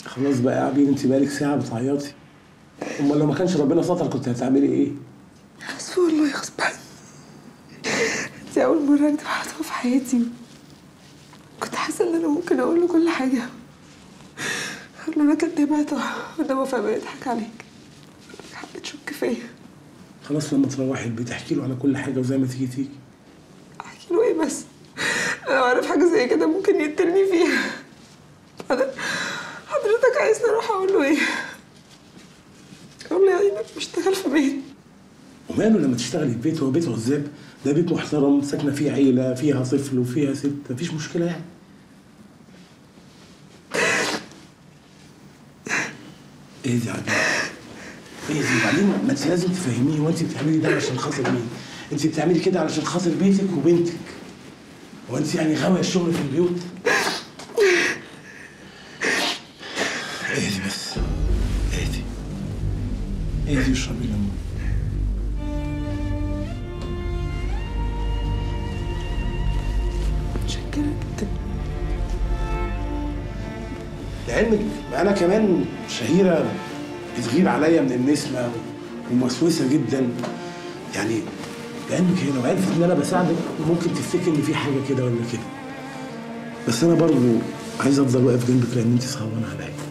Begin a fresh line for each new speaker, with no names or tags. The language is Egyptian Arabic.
خلاص بقى يا عبير انت بقالك ساعه بتعيطي امال لو ما كانش ربنا ستر كنت هتعملي ايه
اسفه والله غصب عني دي اول مره اكدب على طه في حياتي كنت حاسه ان انا ممكن اقول له كل حاجه اقول له انا كدابه يا طه وانا وفاء بيضحك عليك حق تشك فيا
خلاص لما تروحي البيت احكي له على كل حاجه وزي ما تيجي تيجي
احكي له ايه بس انا لو عارف حاجه زي كده ممكن يقتلني فيها انا حضرتك عايزني اروح اقول له ايه اقول له يعني انك بشتغل في بيت
وماله لما تشتغلي في بيت هو بيت عزاب ده بيت محترم ساكنه فيه عيله فيها طفل وفيها ست مفيش مشكله يعني ايه دي يا عبير ايه دي وبعدين ما انت لازم تفهميه هو انت بتعملي ده علشان خاطر مين انت بتعملي كده علشان خاطر بيتك وبنتك هو انت يعني غاويه الشغل في البيوت اهدي بس اهدي اهدي واشربي ليمون
متشكره جدا
لعلمك انا كمان شهيره بتغير عليا من النسمه وموسوسه جدا يعني لعلمك هي لو عرفت ان انا بساعدك ممكن تفتكر ان في حاجه كده ولا كده بس انا برضو عايز افضل واقف جنبك لان انت صعبانه عليا